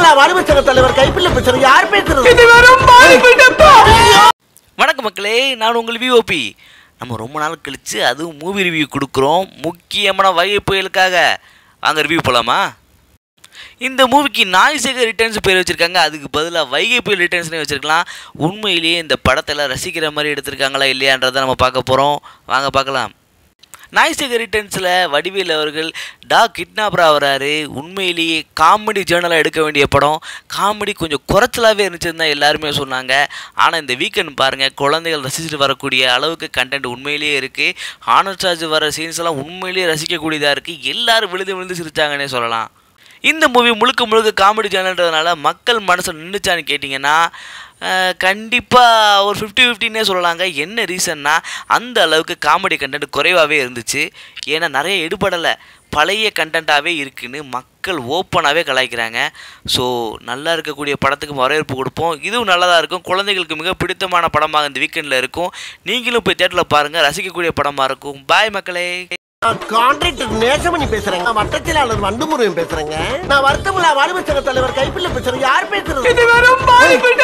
வருத்தமில்லா வாலிப சங்க தலைவர் கைப்பிள்ளை பிரச்சனை யார் பேசுறது வணக்கம் மக்களே நான் உங்கள் விஓபி நம்ம ரொம்ப நாள் கழித்து அதுவும் மூவி ரிவ்யூ கொடுக்குறோம் முக்கியமான வகை புயலுக்காக வாங்க ரிவ்யூ போகலாமா இந்த மூவிக்கு நாய்சேகர் ரிட்டர்ன்ஸ் பேர் வச்சுருக்காங்க அதுக்கு பதிலாக வைகை புயல் ரிட்டர்ன்ஸ்னே வச்சுருக்கலாம் உண்மையிலேயே இந்த படத்தில் ரசிக்கிற மாதிரி எடுத்திருக்காங்களா இல்லையான்றதை நம்ம பார்க்க போகிறோம் வாங்க பார்க்கலாம் நாய்சேகர் ரிட்டர்ன்ஸில் வடிவேல் அவர்கள் டா கிட்னாப்பராக வராரு உண்மையிலேயே காமெடி ஜேர்னலாக எடுக்க வேண்டிய படம் காமெடி கொஞ்சம் குறைச்சலாகவே இருந்துச்சுன்னு தான் எல்லாருமே சொன்னாங்க ஆனால் இந்த வீக்கெண்ட் பாருங்கள் குழந்தைகள் ரசிச்சுட்டு வரக்கூடிய அளவுக்கு கண்டென்ட் உண்மையிலேயே இருக்குது ஆனர் சார்ஜ் வர சீன்ஸ் எல்லாம் உண்மையிலேயே ரசிக்கக்கூடியதாக இருக்குது எல்லாரும் விழுந்து விழுந்து சிரிச்சாங்கன்னே சொல்லலாம் இந்த மூவி முழுக்க முழுக்க காமெடி சேனல்ன்றதுனால மக்கள் மனசில் நின்றுச்சான்னு கேட்டிங்கன்னா கண்டிப்பாக ஒரு ஃபிஃப்டி ஃபிஃப்டின்னே சொல்லலாங்க என்ன ரீசன்னா அந்த அளவுக்கு காமெடி கண்டென்ட் குறைவாகவே இருந்துச்சு ஏன்னா நிறைய எடுபடலை பழைய கண்டென்ட்டாகவே இருக்குன்னு மக்கள் ஓப்பனாகவே கலாய்க்கிறாங்க ஸோ நல்லா இருக்கக்கூடிய படத்துக்கு வரவேற்பு கொடுப்போம் இதுவும் நல்லதாக இருக்கும் குழந்தைகளுக்கு மிக பிடித்தமான படமாக இந்த வீக்கெண்டில் இருக்கும் நீங்களும் போய் தேட்டரில் பாருங்கள் ரசிக்கக்கூடிய படமாக இருக்கும் பாய் மக்களே நான் கான்ட்ராக்டர் நேசமணி பேசுறேங்க நான் வட்டத்திலாளர் வண்டுமுருகன் பேசுறேங்க நான் வருத்தமில்லா வாலிப சங்க தலைவர் கைப்பிள்ளை பிரச்சனை யார் பேசுறது